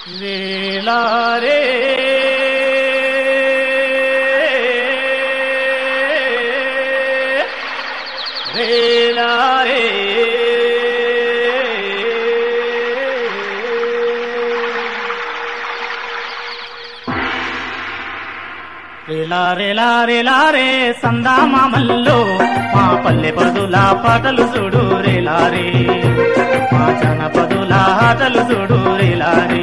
వేలారే వేలారే రేలారే సందామామల్లో మా పల్లె పదుల పాటలు చూడు రేలారే మా జనపదుల ఆటలు చూడు రేలారే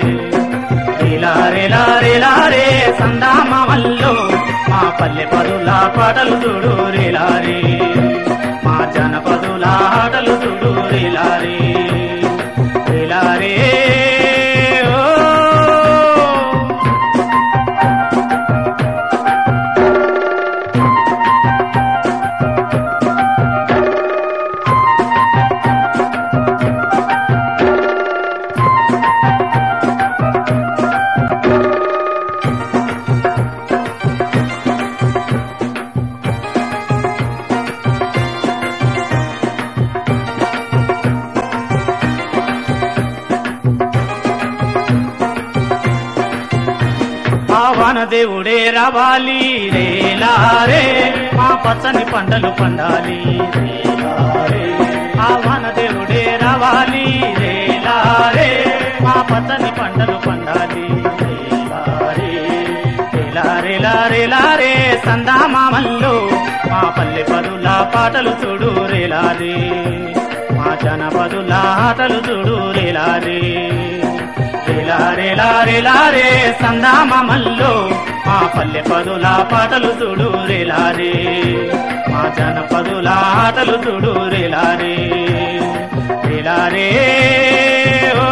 రేలారే సందామామల్లో మా పల్లె పదుల పాటలు చూడు రేలారే మా జనపదుల ఆటలు చూడు రేలారే రేలారే ఓ పావన దేవుడే రావాలి రేలారే మా పచ్చని పంటలు పండాలి రేలారే పావన దేవుడే రావాలి రేలారే మా పచ్చని పంటలు పండాలి రేలారే రేలారే లారే సందామామల్లో మా పల్లె పదుల పాటలు చూడు రేలారే మా జనపదుల ఆటలు చూడు రేలారే రేలారే లారే లారే సందామల్లో మా పల్లె పదుల పాటలు చూడు రేలారే మా జనపదుల ఆటలు చూడు రేలారే రేలారే ఓ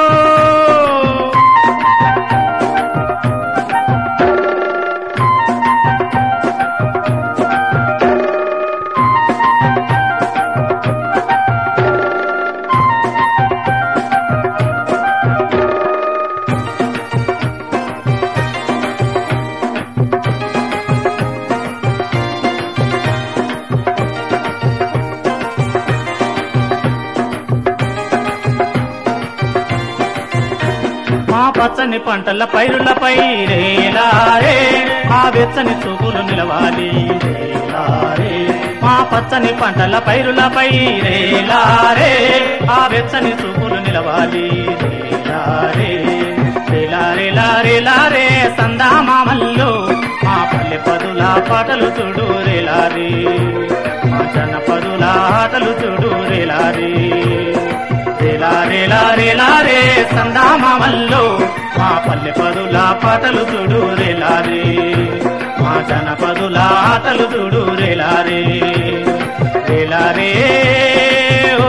మా పచ్చని పంటల పైరులపై రేలారే మా వెచ్చని చూపులు నిలవాలి రేలారే మా పచ్చని పంటల పైరులపై రేలారే ఆ వెచ్చని చూపులు నిలవాలి రేలారే రేలారే లారే లారే సందామామల్లో మా పల్లె పదుల పాటలు చూడు రేలారే మా జనపదుల ఆటలు చూడు రేలారే రేలారే లారే లారే సందామామల్లో మా పల్లె పదుల పాటలు చూడు రేలారే మా జనపదుల ఆటలు చూడు రేలారే రేలారే ఓ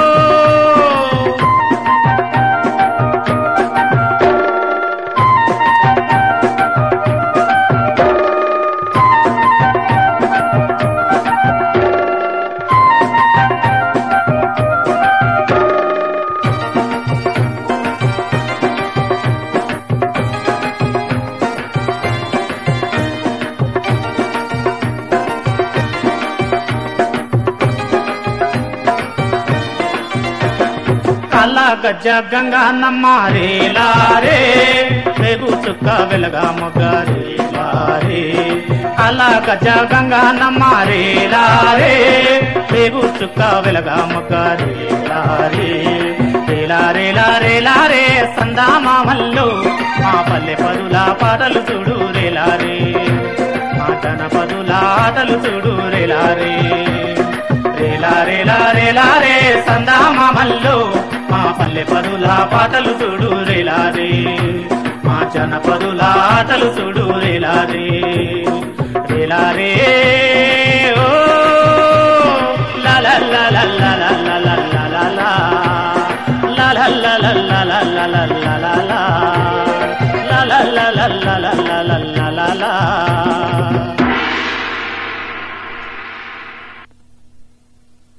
కళ్ళ గజ్జ గంగా నమ్మారేలారే రేగు చుక్క వెలగా మొగ్గారేలారే కళ్ళ గజ్జ గంగా నమ్మారేలారే రేగు చుక్క వెలగా మొగ్గారేలారే రేలారే లారే లారే సందామామల్లో మా పల్లె పదుల పాటలు చూడు రేలారే మా జనపదుల ఆటలు చూడు రేలారే రేలారే లారే లారే సందామామల్లో మా పల్లె పదుల పాటలు చూడు రేలారే మా జనపదుల ఆటలు చూడు రేలారే రేలారే